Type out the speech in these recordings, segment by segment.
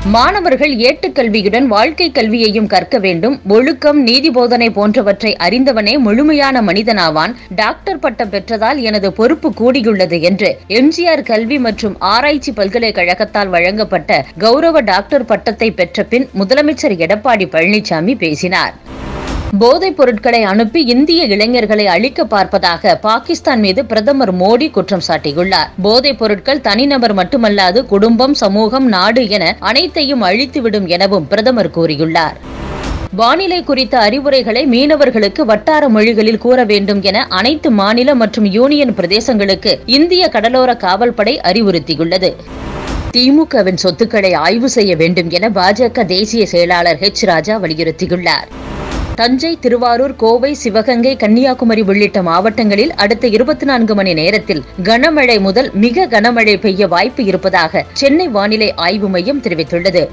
மாணவர்கள் ஏட்டுக்கல்வியுடன் வாழ்க்கை கல்வியையும் கற்க வேண்டும் ஒழுக்கம் நீதி போதனை போன்றவற்றை அறிந்தவனே முழுமையான மனிதனாவான் டாக்டர் பட்டம் பெற்றதால் எனது பொறுப்பு கூடியுள்ளது என்று எம்ஜிஆர் கல்வி மற்றும் ஆராய்ச்சி பல்கலைக்கழகத்தால் வழங்கப்பட்ட கௌரவ டாக்டர் பட்டத்தை பெற்ற பின் முதலமைச்சர் எடப்பாடி பழனிசாமி பேசினார் போதைப் பொருட்களை அனுப்பி இந்திய இளைஞர்களை அழிக்க பார்ப்பதாக பாகிஸ்தான் மீது பிரதமர் மோடி குற்றம் சாட்டியுள்ளார் போதைப் பொருட்கள் தனிநபர் மட்டுமல்லாது குடும்பம் சமூகம் நாடு என அனைத்தையும் அழித்துவிடும் எனவும் பிரதமர் கூறியுள்ளார் வானிலை குறித்த அறிவுரைகளை மீனவர்களுக்கு வட்டார மொழிகளில் கூற வேண்டும் என அனைத்து மாநில மற்றும் யூனியன் பிரதேசங்களுக்கு இந்திய கடலோர காவல்படை அறிவுறுத்தியுள்ளது திமுகவின் சொத்துக்களை ஆய்வு செய்ய வேண்டும் என பாஜக தேசிய செயலாளர் ஹெச் ராஜா வலியுறுத்தியுள்ளார் தஞ்சை திருவாரூர் கோவை சிவகங்கை கன்னியாகுமரி உள்ளிட்ட மாவட்டங்களில் அடுத்த இருபத்தி நான்கு மணி நேரத்தில் கனமழை முதல் மிக கனமழை பெய்ய வாய்ப்பு இருப்பதாக சென்னை வானிலை ஆய்வு மையம் தெரிவித்துள்ளது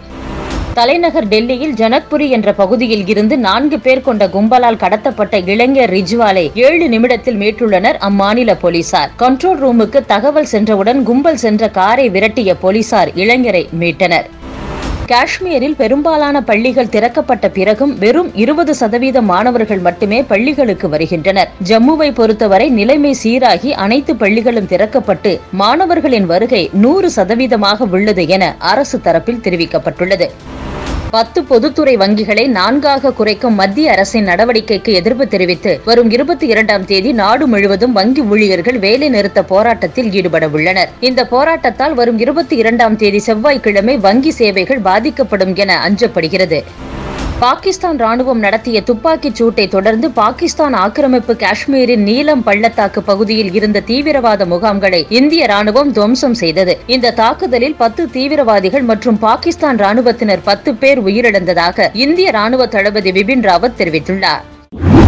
தலைநகர் டெல்லியில் ஜனக்புரி என்ற பகுதியில் இருந்து நான்கு பேர் கொண்ட கும்பலால் கடத்தப்பட்ட இளைஞர் ரிஜ்வாலை ஏழு நிமிடத்தில் மீட்டுள்ளனர் அம்மாநில போலீசார் கண்ட்ரோல் ரூமுக்கு தகவல் சென்றவுடன் கும்பல் சென்ற காரை விரட்டிய போலீசார் இளைஞரை மீட்டனர் காஷ்மீரில் பெரும்பாலான பள்ளிகள் திறக்கப்பட்ட பிறகும் வெறும் இருபது சதவீத மாணவர்கள் மட்டுமே பள்ளிகளுக்கு வருகின்றனர் ஜம்முவை பொறுத்தவரை நிலைமை சீராகி அனைத்து பள்ளிகளும் திறக்கப்பட்டு மாணவர்களின் வருகை நூறு சதவீதமாக உள்ளது என அரசு தரப்பில் தெரிவிக்கப்பட்டுள்ளது பத்து பொதுத்துறை வங்கிகளை நான்காக குறைக்கும் மத்திய அரசின் நடவடிக்கைக்கு எதிர்ப்பு தெரிவித்து வரும் இருபத்தி இரண்டாம் தேதி நாடு முழுவதும் வங்கி ஊழியர்கள் வேலை நிறுத்த போராட்டத்தில் ஈடுபட உள்ளனர் இந்த போராட்டத்தால் வரும் இருபத்தி இரண்டாம் தேதி செவ்வாய்க்கிழமை வங்கி சேவைகள் பாதிக்கப்படும் என அஞ்சப்படுகிறது பாகிஸ்தான் ராணுவம் நடத்திய துப்பாக்கிச் சூட்டை தொடர்ந்து பாகிஸ்தான் ஆக்கிரமிப்பு காஷ்மீரின் நீலம் பள்ளத்தாக்கு பகுதியில் இருந்த தீவிரவாத முகாம்களை இந்திய ராணுவம் துவம்சம் செய்தது இந்த தாக்குதலில் பத்து தீவிரவாதிகள் மற்றும் பாகிஸ்தான் ராணுவத்தினர் பத்து பேர் உயிரிழந்ததாக இந்திய ராணுவ தளபதி பிபின் ராவத் தெரிவித்துள்ளார்